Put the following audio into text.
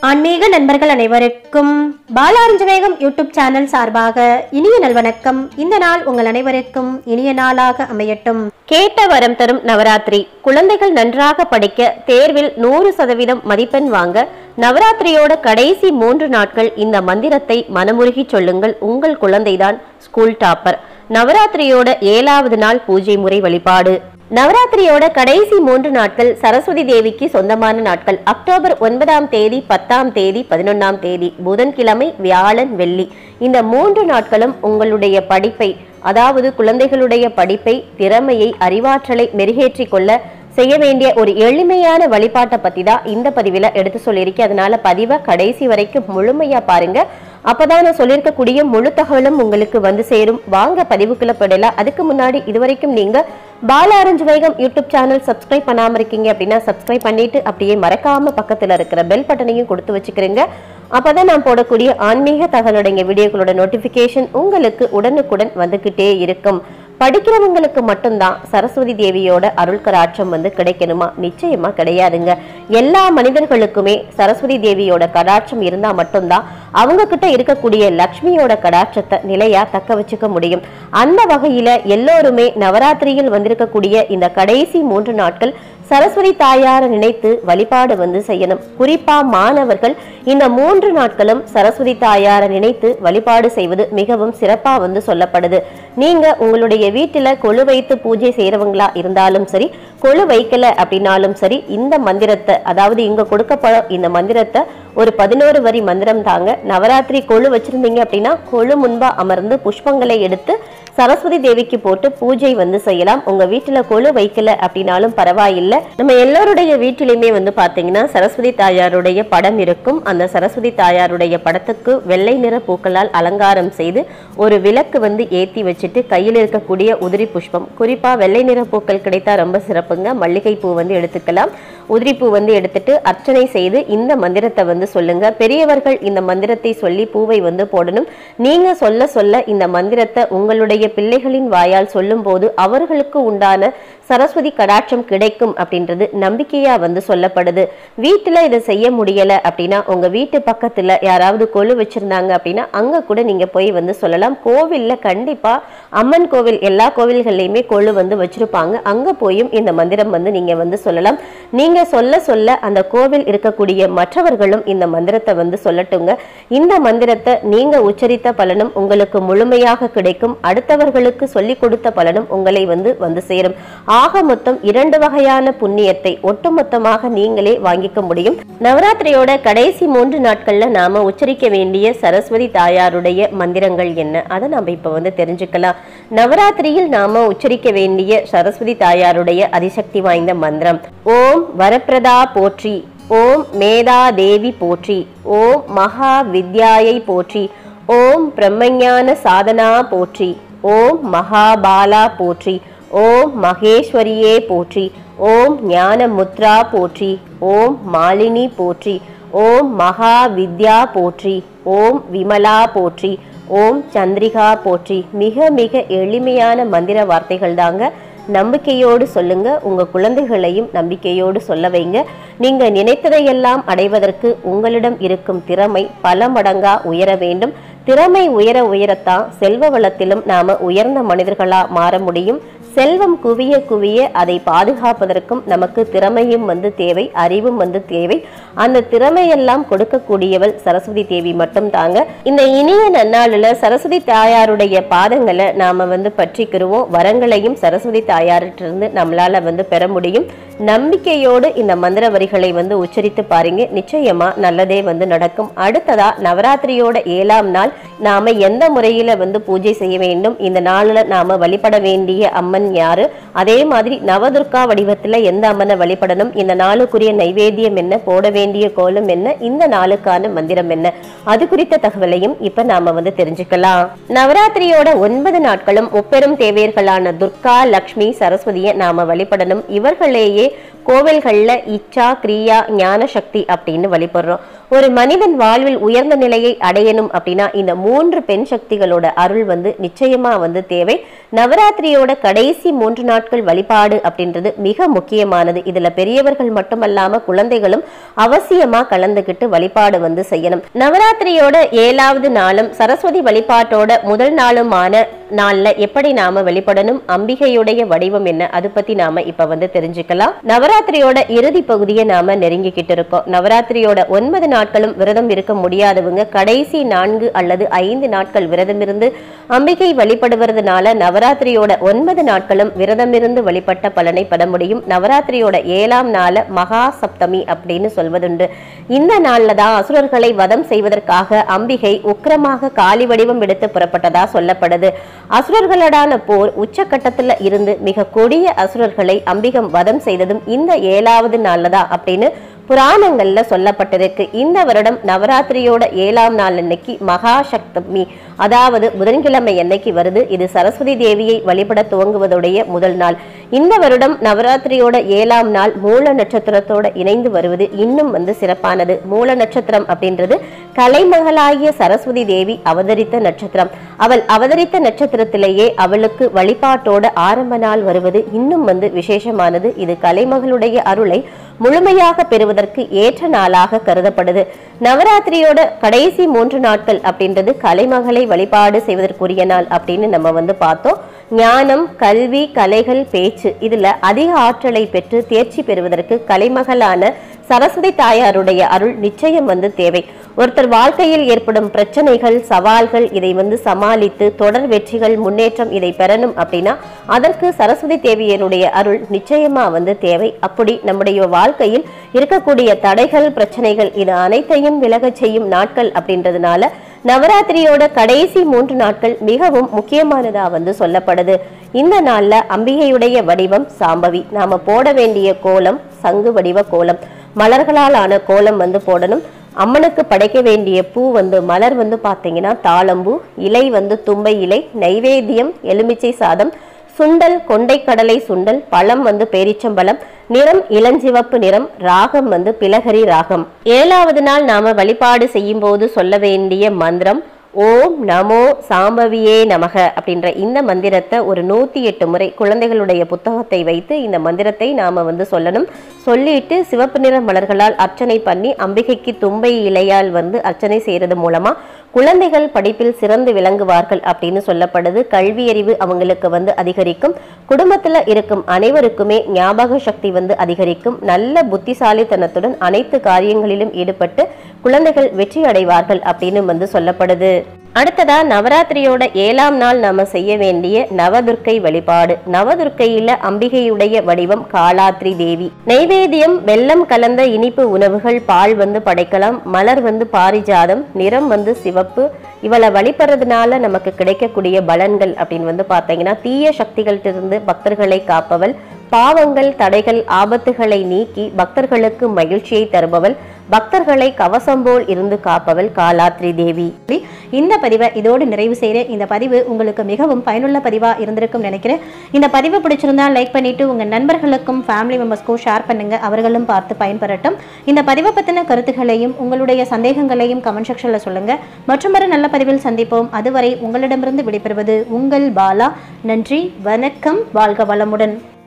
ஆன்மீக நண்பர்கள் அனைவருக்கும் பாலாரஞ்சவேகம் யூடியூப் சேனல் சார்பாக இனிய நல்வணக்கம் இந்த நாள் உங்கள் அனைவருக்கும் இனிய நாளாக அமையட்டும் கேட்ட வரம் தரும் நவராத்திரி குழந்தைகள் நன்றாக படிக்க தேர்வில் நூறு சதவீதம் மதிப்பெண் வாங்க நவராத்திரியோட கடைசி மூன்று நாட்கள் இந்த மந்திரத்தை மனமுருகி சொல்லுங்கள் உங்கள் குழந்தைதான் ஸ்கூல் டாப்பர் நவராத்திரியோட ஏழாவது நாள் பூஜை முறை வழிபாடு நவராத்திரியோட கடைசி மூன்று நாட்கள் சரஸ்வதி தேவிக்கு சொந்தமான நாட்கள் அக்டோபர் ஒன்பதாம் தேதி பத்தாம் தேதி பதினொன்னாம் தேதி புதன்கிழமை வியாழன் வெள்ளி இந்த மூன்று நாட்களும் உங்களுடைய படிப்பை அதாவது குழந்தைகளுடைய படிப்பை திறமையை அறிவாற்றலை மெருகேற்றிக் கொள்ள செய்ய வேண்டிய ஒரு எளிமையான வழிபாட்டை பத்தி தான் இந்த பதிவில் எடுத்து சொல்லியிருக்கேன் அதனால பதிவை கடைசி வரைக்கும் முழுமையா பாருங்க அப்பதான் நான் சொல்லியிருக்கக்கூடிய முழு தகவலும் உங்களுக்கு வந்து சேரும் வாங்க பதிவுக்குள்ள போயிடலாம் அதுக்கு முன்னாடி இதுவரைக்கும் நீங்க பால ஆரஞ்சு வேகம் யூடியூப் சேனல் சப்ஸ்கிரைப் பண்ணாம இருக்கீங்க அப்படின்னா சப்ஸ்கிரைப் பண்ணிட்டு அப்படியே மறக்காம பக்கத்துல இருக்கிற பெல் பட்டனையும் கொடுத்து வச்சுக்கிறீங்க அப்பதான் நான் போடக்கூடிய ஆன்மீக தகவலுடைய வீடியோக்களோட நோட்டிபிகேஷன் உங்களுக்கு உடனுக்குடன் வந்துகிட்டே இருக்கும் படிக்கிறவங்களுக்கு மட்டும்தான் சரஸ்வதி தேவியோட அருள் கடாட்சம் வந்து கிடைக்கணுமா நிச்சயமா கிடையாதுங்க எல்லா மனிதர்களுக்குமே சரஸ்வதி தேவியோட கடாட்சம் இருந்தா மட்டும்தான் அவங்க கிட்ட இருக்கக்கூடிய லக்ஷ்மியோட கடாட்சத்தை நிலையா தக்க வச்சுக்க முடியும் அந்த வகையில எல்லோருமே நவராத்திரியில் வந்திருக்கக்கூடிய இந்த கடைசி மூன்று நாட்கள் சரஸ்வதி தாயாரை நினைத்து வழிபாடு வந்து செய்யணும் குறிப்பா மாணவர்கள் இந்த மூன்று நாட்களும் சரஸ்வதி தாயாரை நினைத்து வழிபாடு செய்வது மிகவும் சிறப்பா வந்து சொல்லப்படுது நீங்க உங்களுடைய வீட்டுல கொழு வைத்து பூஜை செய்யறவங்களா இருந்தாலும் சரி கொழு வைக்கல அப்படின்னாலும் சரி இந்த மந்திரத்தை அதாவது இங்க கொடுக்கப்படும் இந்த மந்திரத்தை ஒரு பதினோரு வரி மந்திரம் தாங்க நவராத்திரி கொழு வச்சிருந்தீங்க அப்படின்னா கொழு முன்பா அமர்ந்து புஷ்பங்களை எடுத்து சரஸ்வதி தேவிக்கு போட்டு பூஜை வந்து செய்யலாம் உங்க வீட்டுல கொழு வைக்கல அப்படின்னாலும் பரவாயில்லை நம்ம எல்லோருடைய வீட்டிலுமே வந்து பாத்தீங்கன்னா சரஸ்வதி தாயாருடைய படம் இருக்கும் அந்த சரஸ்வதி தாயாருடைய படத்துக்கு வெள்ளை நிற பூக்களால் அலங்காரம் செய்து ஒரு விளக்கு வந்து ஏத்தி வச்சுட்டு கையில் இருக்கக்கூடிய உதிரி புஷ்பம் குறிப்பா வெள்ளை நிற பூக்கள் கிடைத்தா ரொம்ப சிறப்புங்க மல்லிகை பூ வந்து எடுத்துக்கலாம் உதிரி பூ வந்து எடுத்துட்டு அர்ச்சனை செய்து இந்த மந்திரத்தை வந்து சொல்லுங்க பெரியவர்கள் இந்த மந்திரத்தை சொல்லி பூவை வந்து போடணும் நீங்க சொல்ல சொல்ல இந்த மந்திரத்தை உங்களுடைய பிள்ளைகளின் வாயால் சொல்லும்போது அவர்களுக்கு உண்டான சரஸ்வதி கடாட்சம் கிடைக்கும் அப்படின்றது நம்பிக்கையா வந்து சொல்லப்படுது வீட்டுல இதை செய்ய முடியல அப்படின்னா உங்க வீட்டு பக்கத்துல யாராவது கொலு வச்சிருந்தாங்க அப்படின்னா அங்க கூட நீங்க போய் வந்து சொல்லலாம் கோவில்ல கண்டிப்பா அம்மன் கோவில் எல்லா கோவில்கள்லயுமே கொழு வந்து வச்சிருப்பாங்க அங்க போயும் இந்த மந்திரம் வந்து நீங்க வந்து சொல்லலாம் நீங்க சொல்ல சொல்ல அந்த கோவில் இருக்கக்கூடிய மற்றவர்களும் இந்த மந்திரத்தை வந்து சொல்லட்டுங்க இந்த மந்திரத்தை நீங்க உச்சரித்த பலனும் உங்களுக்கு முழுமையாக கிடைக்கும் அடுத்தவர்களுக்கு சொல்லிக் கொடுத்த பலனும் உங்களை வந்து வந்து சேரும் ஆக மொத்தம் இரண்டு வகையான புண்ணியத்தை ஒட்டுமொத்தமாக நீங்களே வாங்கிக்க முடியும் நவராத்திரியோட கடைசி மூன்று நாட்கள்ல நாம உச்சரிக்க வேண்டிய சரஸ்வதி தாயாருடைய மந்திரங்கள் என்ன அதை நம்ம இப்ப வந்து தெரிஞ்சுக்கலாம் நவராத்திரியில் நாம உச்சரிக்க வேண்டிய சரஸ்வதி தாயாருடைய அதிசக்தி வாய்ந்த மந்திரம் ஓம் வரப்பிரதா போற்றி ஓம் மேதா தேவி போற்றி ஓம் மகா வித்யாயை போற்றி ஓம் பிரம்மஞான சாதனா போற்றி ஓம் மகாபாலா போற்றி ஓம் மகேஸ்வரியே போற்றி ஓம் ஞான முத்ரா போற்றி ஓம் மாலினி போற்றி ஓம் மகா வித்யா போற்றி ஓம் விமலா போற்றி ஓம் சந்திரிகா போற்றி மிக மிக எளிமையான மந்திர வார்த்தைகள் தாங்க நம்பிக்கையோடு சொல்லுங்க உங்க குழந்தைகளையும் நம்பிக்கையோடு சொல்ல வைங்க நீங்க நினைத்ததையெல்லாம் அடைவதற்கு உங்களிடம் இருக்கும் திறமை பல மடங்கா உயர வேண்டும் திறமை உயர உயரத்தான் செல்வ வளத்திலும் நாம உயர்ந்த மனிதர்களா மாற முடியும் செல்வம் குவிய குவிய அதை பாதுகாப்பதற்கும் நமக்கு திறமையும் வந்து தேவை அறிவும் வந்து தேவை அந்த திறமையெல்லாம் கொடுக்கக்கூடியவள் சரஸ்வதி தேவி மட்டும் தாங்க இந்த இனிய நன்னாளில் சரஸ்வதி தாயாருடைய பாதங்களை நாம வந்து பற்றிக்கிருவோம் வரங்களையும் சரஸ்வதி தாயாரிட்டிருந்து நம்மளால வந்து பெற முடியும் நம்பிக்கையோடு இந்த மந்திர வரிகளை வந்து உச்சரித்து பாருங்க நிச்சயமா நல்லதே வந்து நடக்கும் அடுத்ததா நவராத்திரியோட ஏழாம் நாள் நாம எந்த முறையில வந்து பூஜை செய்ய வேண்டும் இந்த நாள்ல நாம வழிபட வேண்டிய அம்மன் யாரு அதே மாதிரி நவதுர்கா வடிவத்துல எந்த அம்மனை வழிபடணும் இந்த நாளுக்குரிய நைவேத்தியம் என்ன போட வேண்டிய கோலம் என்ன இந்த நாளுக்கான மந்திரம் என்ன அது குறித்த தகவலையும் இப்ப நாம வந்து தெரிஞ்சுக்கலாம் நவராத்திரியோட ஒன்பது நாட்களும் முப்பெரும் தேவையர்களான துர்கா லக்ஷ்மி சரஸ்வதியை நாம வழிபடணும் இவர்களேயே கோவில்கள்ல இச்சா கிரியா ஞான சக்தி அப்படின்னு வழிபடுறோம் ஒரு மனிதன் வாழ்வில் உயர்ந்த நிலையை அடையணும் அப்படின்னா இந்த மூன்று பெண் சக்திகளோட அருள் வந்து நிச்சயமா வந்து தேவை நவராத்திரியோட கடைசி மூன்று நாட்கள் வழிபாடு அப்படின்றது மிக முக்கியமானது இதுல பெரியவர்கள் மட்டுமல்லாம குழந்தைகளும் அவசியமா கலந்துக்கிட்டு வழிபாடு வந்து செய்யணும் நவராத்திரியோட ஏழாவது நாளும் சரஸ்வதி வழிபாட்டோட முதல் நாளுமான நாள்ல எப்படி நாம வெளிப்படணும் அம்பிகையுடைய வடிவம் என்ன அது பத்தி நாம இப்ப வந்து தெரிஞ்சுக்கலாம் நவராத்திரியோட இறுதி பகுதியை நாம நெருங்கிக்கிட்டு இருக்கோம் நவராத்திரியோட ஒன்பது நாட்களும் விரதம் இருக்க முடியாதவங்க கடைசி நான்கு அல்லது ஐந்து நாட்கள் விரதம் இருந்து அம்பிகை வழிபடுவதனால நவராத்திரியோட ஒன்பது நாட்களும் விரதம் இருந்து வழிபட்ட பலனை பெற முடியும் நவராத்திரியோட ஏழாம் நாள மகா சப்தமி அப்படின்னு சொல்வதுண்டு இந்த நாள்ல தான் அசுரர்களை வதம் செய்வதற்காக அம்பிகை உக்கிரமாக காலி வடிவம் எடுத்து புறப்பட்டதா சொல்லப்படுது அசுரர்களடான போர் உச்சக்கட்டத்துல இருந்து மிக கொடிய அசுரர்களை அம்பிகம் வதம் செய்ததும் இந்த ஏழாவது நாள்ல தான் அப்படின்னு புராணங்கள்ல சொல்லப்பட்டிருக்கு இந்த வருடம் நவராத்திரியோட ஏழாம் நாள் அன்னைக்கு மகா சப்தமி அதாவது புதன்கிழமை அன்னைக்கு வருது இது சரஸ்வதி தேவியை வழிபட துவங்குவதுடைய முதல் நாள் இந்த வருடம் நவராத்திரியோட ஏழாம் நாள் மூல நட்சத்திரத்தோட இணைந்து வருவது இன்னும் வந்து சிறப்பானது மூல நட்சத்திரம் அப்படின்றது கலைமகளாகிய சரஸ்வதி தேவி அவதரித்த நட்சத்திரம் அவள் அவதரித்த நட்சத்திரத்திலேயே அவளுக்கு வழிபாட்டோட ஆரம்ப நாள் வருவது இன்னும் வந்து விசேஷமானது இது கலைமகளுடைய அருளை முழுமையாக பெறுவதற்கு ஏற்ற நாளாக கருதப்படுது நவராத்திரியோட கடைசி மூன்று நாட்கள் அப்படின்றது கலைமகளை வழிபாடு செய்வதற்குரிய நாள் அப்படின்னு நம்ம வந்து பார்த்தோம் ஞானம் கல்வி கலைகள் பேச்சு இதுல அதிக ஆற்றலை பெற்று தேர்ச்சி பெறுவதற்கு கலைமகளான சரஸ்வதி தாயாருடைய அருள் நிச்சயம் வந்து தேவை ஒருத்தர் வாழ்க்கையில் ஏற்படும் பிரச்சனைகள் சவால்கள் இதை வந்து சமாளித்து தொடர் வெற்றிகள் முன்னேற்றம் இதை பெறணும் அப்படின்னா அதற்கு சரஸ்வதி தேவியனுடைய அருள் நிச்சயமா வந்து தேவை அப்படி நம்முடைய வாழ்க்கையில் இருக்கக்கூடிய தடைகள் பிரச்சனைகள் இது அனைத்தையும் விலகச் செய்யும் நாட்கள் அப்படின்றதுனால நவராத்திரியோட கடைசி மூன்று நாட்கள் மிகவும் முக்கியமானதா வந்து சொல்லப்படுது இந்த நாள்ல அம்பிகையுடைய வடிவம் சாம்பவி நாம போட வேண்டிய கோலம் சங்கு வடிவ கோலம் மலர்களால் ஆன கோலம் வந்து போடணும் அம்மனுக்கு படைக்க வேண்டிய பூ வந்து மலர் வந்து பார்த்தீங்கன்னா தாளம்பூ இலை வந்து தும்பை இலை நைவேத்தியம் எலுமிச்சை சாதம் சுண்டல் கொண்டைக்கடலை சுண்டல் பழம் வந்து பேரிச்சம்பழம் நிறம் இளஞ்சிவப்பு நிறம் ராகம் வந்து பிலகரி ராகம் ஏழாவது நாள் நாம வழிபாடு செய்யும் போது சொல்ல வேண்டிய மந்திரம் ஓம் நமோ சாம்பவியே நமக அப்படின்ற இந்த மந்திரத்தை ஒரு நூத்தி எட்டு முறை குழந்தைகளுடைய புத்தகத்தை வைத்து இந்த மந்திரத்தை நாம வந்து சொல்லணும் சொல்லிட்டு சிவப்பு நிற மலர்களால் அர்ச்சனை பண்ணி அம்பிகைக்கு தும்பை இலையால் வந்து அர்ச்சனை செய்யறது மூலமா குழந்தைகள் படிப்பில் சிறந்து விளங்குவார்கள் அப்படின்னு சொல்லப்படுது கல்வி அறிவு அவங்களுக்கு வந்து அதிகரிக்கும் குடும்பத்துல இருக்கும் அனைவருக்குமே ஞாபக சக்தி வந்து அதிகரிக்கும் நல்ல புத்திசாலித்தனத்துடன் அனைத்து காரியங்களிலும் ஈடுபட்டு குழந்தைகள் வெற்றி அடைவார்கள் அப்படின்னு வந்து சொல்லப்படுது அடுத்ததா நவராத்திரியோட ஏழாம் நாள் நாம செய்ய வேண்டிய நவதுர்க்கை வழிபாடு நவதுர்க்கையில அம்பிகையுடைய வடிவம் காலாத்ரி தேவி நைவேத்தியம் வெல்லம் கலந்த இனிப்பு உணவுகள் பால் வந்து படைக்கலாம் மலர் வந்து பாரிஜாதம் நிறம் வந்து சிவப்பு இவளை வழிபடுறதுனால நமக்கு கிடைக்கக்கூடிய பலன்கள் அப்படின்னு வந்து பார்த்தீங்கன்னா தீய சக்திகள்ட்டிருந்து பக்தர்களை காப்பவள் பாவங்கள் தடைகள் ஆபத்துகளை நீக்கி பக்தர்களுக்கு மகிழ்ச்சியை தருபவள் பக்தர்களை கவசம் போல் இருந்து காப்பவள் காலாத்ரி தேவி இந்த பதிவை இதோடு நிறைவு செய்கிறேன் இந்த பதிவு உங்களுக்கு மிகவும் பயனுள்ள பதிவாக இருந்திருக்கும் நினைக்கிறேன் இந்த பதிவு பிடிச்சிருந்தா லைக் பண்ணிட்டு உங்க நண்பர்களுக்கும் ஃபேமிலி மெம்பர்ஸ்க்கும் ஷேர் பண்ணுங்க அவர்களும் பார்த்து பயன்பெறட்டும் இந்த பதிவை பற்றின கருத்துக்களையும் உங்களுடைய சந்தேகங்களையும் கமெண்ட் செக்ஷனில் சொல்லுங்க மற்றும் ஒரு நல்ல பதிவில் சந்திப்போம் அதுவரை உங்களிடமிருந்து விடைபெறுவது உங்கள் பாலா நன்றி வணக்கம் வாழ்க வளமுடன்